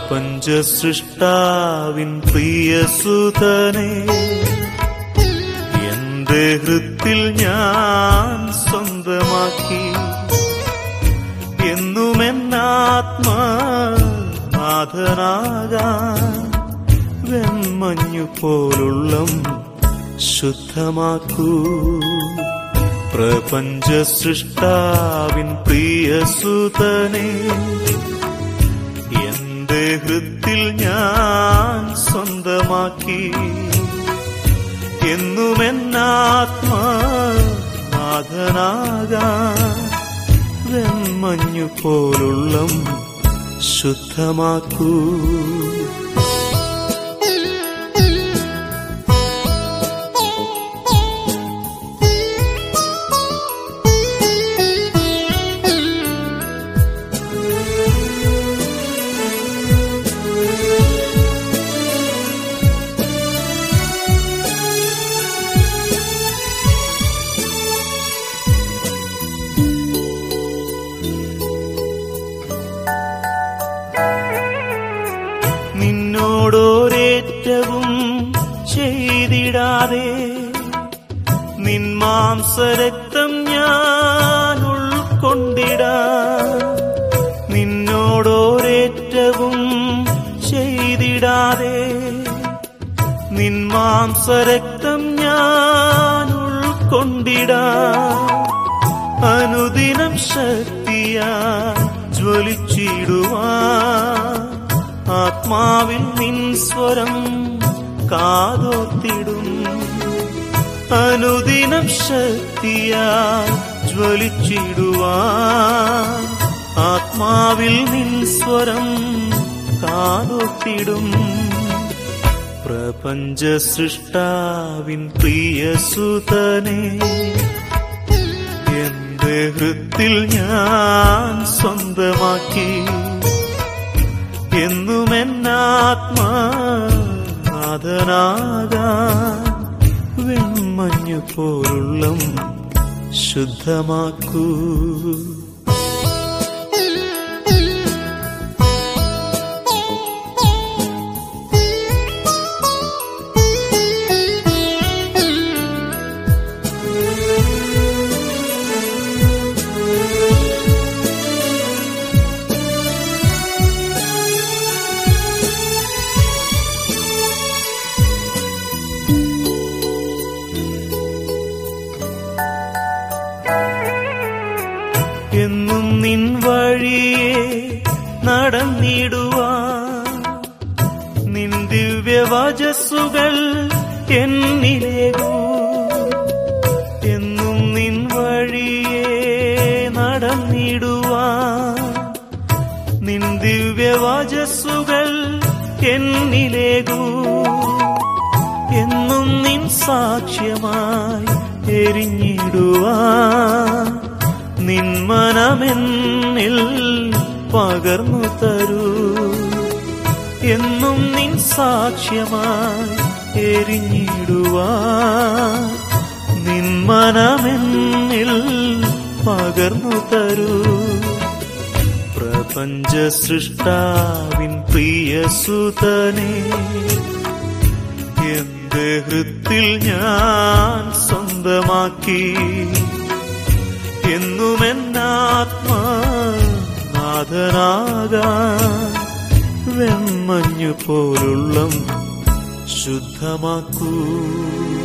പ്രപഞ്ച സൃഷ്ടാവിൻ പ്രിയസുതനെ എന്റെ ഹൃത്തിൽ ഞാൻ സ്വന്തമാക്കി എന്നുമെന്നാത്മാനാഥനാകാൻ വെൺമഞ്ഞു പോലുള്ളം ശുദ്ധമാക്കൂ പ്രപഞ്ച സൃഷ്ടാവിൻ പ്രിയസുതനെ എന്റെ ഹൃത്തിൽ ഞാൻ സ്വന്തമാക്കി എന്നുമെന്നാത്മാനാഥനാകാൻ വെൺമഞ്ഞു പോലുള്ളം ശുദ്ധമാക്കൂ നിന്നോടോരേറ്റവും ചെയ്തിടാതെ നിൻ മാംസരക്തം ഞാൻ ഉൾക്കൊണ്ടിടാം നിന്നോടോരേറ്റവും ചെയ്തിടാതെ നിൻ മാംസരക്തം ഞാൻ ഉൾക്കൊണ്ടിടാം അനുദിനം ശക്തിയാ ജ്വലിച്ചിടുവാൻ ആത്മാവിൽ നിൻ സ്വരം കാതോത്തിടും അനുദിനം ശക്തിയാ ജ്വലിച്ചിടുവാൻ ആത്മാവിൽ നിൻ സ്വരം കാതോത്തിടും പ്രപഞ്ച സൃഷ്ടാവിൻ പ്രിയസുതനെ എന്റെ ഹൃത്തിൽ ഞാൻ സ്വന്തമാക്കി എന്നുമെന്നാത്മാനാഥനാകാൻ വെൺമഞ്ഞു പോലുള്ളം ശുദ്ധമാക്കൂ എന്നും നിൻ വഴിയെ നടന്നിടുവാൻ നിൻ ദിവ്യവചസ്സുകൾ എന്നിലേകൂ എന്നും നിൻ വഴിയെ നടന്നിടുവാൻ നിൻ ദിവ്യവചസ്സുകൾ എന്നിലേകൂ എന്നും നിൻ സാക്ഷ്യമായി എരിഞ്ഞിടുവാൻ നിൻ മനമെന്നിൽ പകർന്നു തരൂ എന്നും നിൻ സാക്ഷ്യമായി എരിഞ്ഞിടുവാൻ നിൻ മനമെന്നിൽ പകർന്നു തരൂ പ്രപഞ്ച സൃഷ്ടാവിൻ പ്രിയസുതനെ എന്റെ ഹൃത്തിൽ ഞാൻ സ്വന്തമാക്കി എന്നുമെന്നാത്മാനാഥനാകാൻ വെൺമഞ്ഞു പോലുള്ളം ശുദ്ധമാക്കൂ